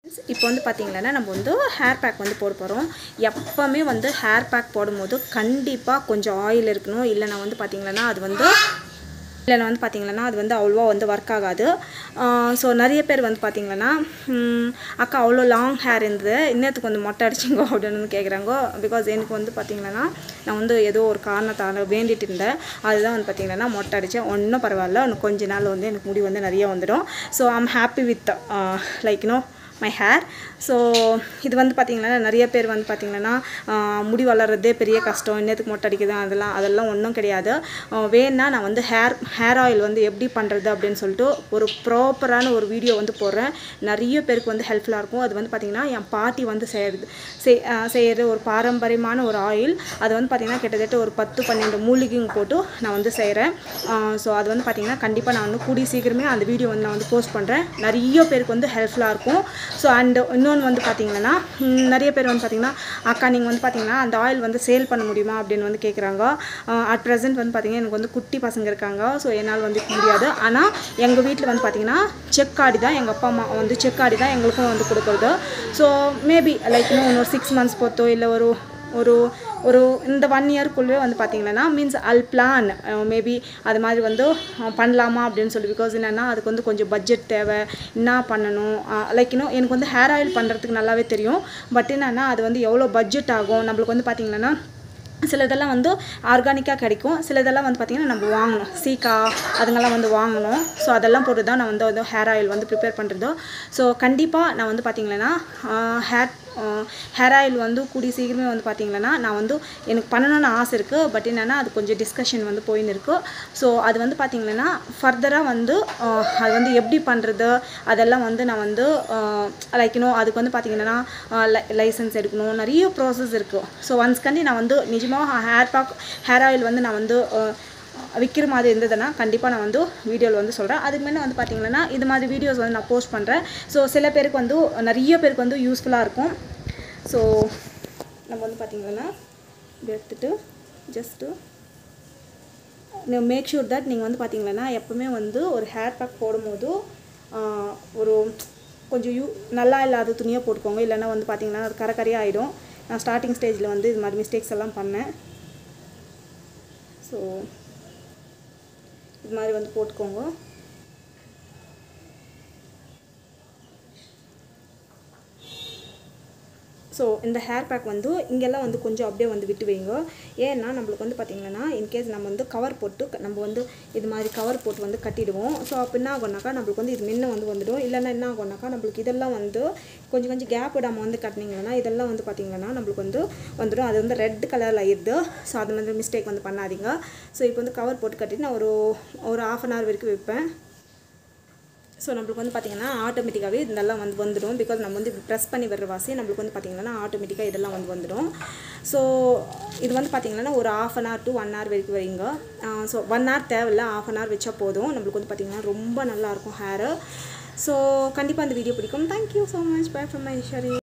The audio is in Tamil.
இப்போ வந்து பார்த்தீங்கன்னா நம்ம வந்து ஹேர் பேக் வந்து போட போகிறோம் எப்போவுமே வந்து ஹேர் பேக் போடும்போது கண்டிப்பாக கொஞ்சம் ஆயில் இருக்கணும் இல்லைனா வந்து பார்த்தீங்கன்னா அது வந்து இல்லைனா வந்து பார்த்தீங்கன்னா அது வந்து அவ்வளோவா வந்து ஒர்க் ஆகாது ஸோ நிறைய பேர் வந்து பார்த்தீங்கன்னா ம், அக்கா அவ்வளோ லாங் ஹேர் இருந்தது இன்னத்துக்கு வந்து மொட்டை அடிச்சிங்கோ அப்படின்னு வந்து கேட்குறாங்க பிகாஸ் எனக்கு வந்து பார்த்தீங்கன்னா நான் வந்து ஏதோ ஒரு காரணத்தால் வேண்டிட்டு இருந்தேன் அதுதான் வந்து பார்த்தீங்கன்னா மொட்டை அடித்தேன் ஒன்றும் பரவாயில்ல இன்னும் கொஞ்ச நாள் வந்து எனக்கு முடி வந்து நிறைய வந்துடும் so I'm happy with like you know my hair so இது வந்து பார்த்திங்கன்னா நிறைய பேர் வந்து பார்த்திங்கன்னா ஆஹ், முடி வளர்றதே பெரிய கஷ்டம் இன்னத்துக்கு மொட்டை அடிக்குது அதெல்லாம் அதெல்லாம் ஒன்றும் கிடையாது ஆஹ், வேணா நான் வந்து ஹேர் ஹேர் ஆயில் வந்து எப்படி பண்ணுறது அப்படின்னு சொல்லிட்டு ஒரு ப்ராப்பரான ஒரு வீடியோ வந்து போடுறேன் நிறைய பேருக்கு வந்து ஹெல்ப்ஃபுல்லாக இருக்கும் அது வந்து பார்த்திங்கன்னா என் பாட்டி வந்து செய்கிறது செய் ஆஹ், செய்கிற ஒரு பாரம்பரியமான ஒரு ஆயில் அது வந்து பார்த்திங்கன்னா கிட்டத்தட்ட ஒரு பத்து பன்னெண்டு மூலிகைங்க போட்டு நான் வந்து செய்கிறேன் ஸோ அது வந்து பார்த்திங்கன்னா கண்டிப்பாக நான் வந்து கூடிய சீக்கிரமே அந்த வீடியோ வந்து நான் வந்து போஸ்ட் பண்ணுறேன் நிறைய பேருக்கு வந்து ஹெல்ப்ஃபுல்லாக இருக்கும் ஸோ அண்ட் இன்னொன்று வந்து பார்த்தீங்கன்னா ம், நிறைய பேர் வந்து பார்த்தீங்கன்னா அக்கா நீங்கள் வந்து பார்த்தீங்கன்னா அந்த ஆயில் வந்து சேல் பண்ண முடியுமா அப்படின்னு வந்து கேட்குறாங்க அட் ப்ரெசென்ட் வந்து பார்த்தீங்கன்னா எனக்கு வந்து குட்டி பசங்க இருக்காங்க ஸோ என்னால் வந்து முடியாது ஆனால் எங்கள் வீட்டில் வந்து பார்த்தீங்கன்னா செக் ஆடி தான் எங்கள் அப்பா அம்மா வந்து செக் ஆடி தான் எங்களுக்கும் வந்து கொடுக்குறது ஸோ மேபி லைக் இன்னும் ஒரு சிக்ஸ் மந்த்ஸ் பொறுத்தோ இல்லை ஒரு ஒரு ஒரு இந்த ஒன் இயர்க்குள்ளே வந்து பார்த்தீங்கன்னா மீன்ஸ் அல் பிளான் மேபி அது மாதிரி வந்து அஹ், பண்ணலாமா அப்படின்னு சொல்லி பிகாஸ் என்னென்னா அதுக்கு வந்து கொஞ்சம் பட்ஜெட் தேவை என்ன பண்ணணும் லைக் இன்னும் எனக்கு வந்து ஹேர் ஆயில் பண்ணுறதுக்கு நல்லாவே தெரியும் பட் என்னென்னா அது வந்து எவ்வளோ பட்ஜெட் ஆகும் நம்மளுக்கு வந்து பார்த்தீங்கன்னா சிலதெல்லாம் வந்து ஆர்கானிக்காக கிடைக்கும் சிலதெல்லாம் வந்து பார்த்திங்கன்னா நம்ம வாங்கணும் சீக்கா அதுங்கெல்லாம் வந்து வாங்கணும் ஸோ அதெல்லாம் போட்டு தான் நான் வந்து வந்து ஹேர் ஆயில் வந்து ப்ரிப்பேர் பண்ணுறது ஸோ கண்டிப்பாக நான் வந்து பார்த்திங்கன்னா ஹேர் ஹேர் ஆயில் வந்து கூடிய சீக்கிரமே வந்து பார்த்திங்கன்னா நான் வந்து எனக்கு பண்ணணும்னு ஆசை இருக்குது பட் என்னென்னா அது கொஞ்சம் டிஸ்கஷன் வந்து போயின்னு இருக்கு ஸோ அது வந்து பார்த்திங்கன்னா ஃபர்தராக வந்து ஆஹ், அது வந்து எப்படி பண்ணுறது அதெல்லாம் வந்து நான் வந்து லைக் இன்னும் அதுக்கு வந்து பார்த்திங்கன்னா லைசன்ஸ் எடுக்கணும் நிறைய ப்ராசஸ் இருக்குது ஸோ ஒன்ஸ் கண்டி நான் வந்து நிஜமாக ஹேர் பேக் ஹேர் ஆயில் வந்து நான் வந்து ஆஹ், விற்கிற மாதிரி இருந்ததுன்னா கண்டிப்பாக நான் வந்து வீடியோவில் வந்து சொல்கிறேன் அதுக்கு முன்னே வந்து பார்த்திங்கன்னா இது மாதிரி வீடியோஸ் வந்து நான் போஸ்ட் பண்ணுறேன் ஸோ சில பேருக்கு வந்து நிறைய பேருக்கு வந்து யூஸ்ஃபுல்லாக இருக்கும் ஸோ நம்ம வந்து பார்த்திங்கன்னா இப்படி எடுத்துட்டு ஜஸ்ட்டு மேக் ஷூர் தட் நீங்கள் வந்து பார்த்தீங்கன்னா எப்பவுமே வந்து ஒரு ஹேர் பேக் போடும்போது ஆஹ், ஒரு கொஞ்சம் யூ நல்லா இல்லாத துணியை போட்டுக்கோங்க இல்லைன்னா வந்து பார்த்தீங்கன்னா அது கரை கரையாக ஆகிடும் நான் ஸ்டார்டிங் ஸ்டேஜில் வந்து இது மாதிரி மிஸ்டேக்ஸ் எல்லாம் பண்ணேன் ஸோ இது மாதிரி வந்து போட்டுக்கோங்க ஸோ இந்த ஹேர் பேக் வந்து இங்கெல்லாம் வந்து கொஞ்சம் அப்படியே வந்து விட்டு வைங்க ஏன்னா நம்மளுக்கு வந்து பார்த்திங்கன்னா இன்கேஸ் நம்ம வந்து கவர் போட்டு க- நம்ம வந்து இது மாதிரி கவர் போட்டு வந்து கட்டிடுவோம் ஸோ அப்போ என்ன ஆகும்னாக்கா நம்மளுக்கு வந்து இது முன்ன வந்து வந்துடும் இல்லைன்னா என்ன ஆகும்னாக்கா நம்மளுக்கு இதெல்லாம் வந்து கொஞ்சம் கொஞ்சம் கேப் விடாமல் வந்து கட்டினீங்கன்னா இதெல்லாம் வந்து பார்த்திங்கன்னா நம்மளுக்கு வந்து வந்துடும் அது வந்து ரெட் கலரில் ஆயிடுது ஸோ அது வந்து மிஸ்டேக் வந்து பண்ணாதீங்க ஸோ இப்போ வந்து கவர் போட்டு கட்டிட்டு நான் ஒரு ஒரு ஆஃப் அன் ஹவர் வரைக்கும் வைப்பேன் ஸோ நம்மளுக்கு வந்து பார்த்திங்கன்னா ஆட்டோமேட்டிக்காகவே இதெல்லாம் வந்து வந்துடும் பிகாஸ் நம்ம வந்து ப்ரெஸ் பண்ணி வர்ற வாசி நம்மளுக்கு வந்து பார்த்திங்கன்னா ஆட்டோமேட்டிக்காக இதெல்லாம் வந்து வந்துடும் ஸோ இது வந்து பார்த்திங்கன்னா ஒரு half an hour to one hour வரைக்கும் வைங்க ஸோ ஒன் ஹவர் தேவையில்ல ஆஃப் அன் ஹவர் வச்சா போதும் நம்மளுக்கு வந்து பார்த்திங்கன்னா ரொம்ப நல்லாயிருக்கும் ஹேரு ஸோ கண்டிப்பாக அந்த வீடியோ பிடிக்கும் thank you so much bye from my Shari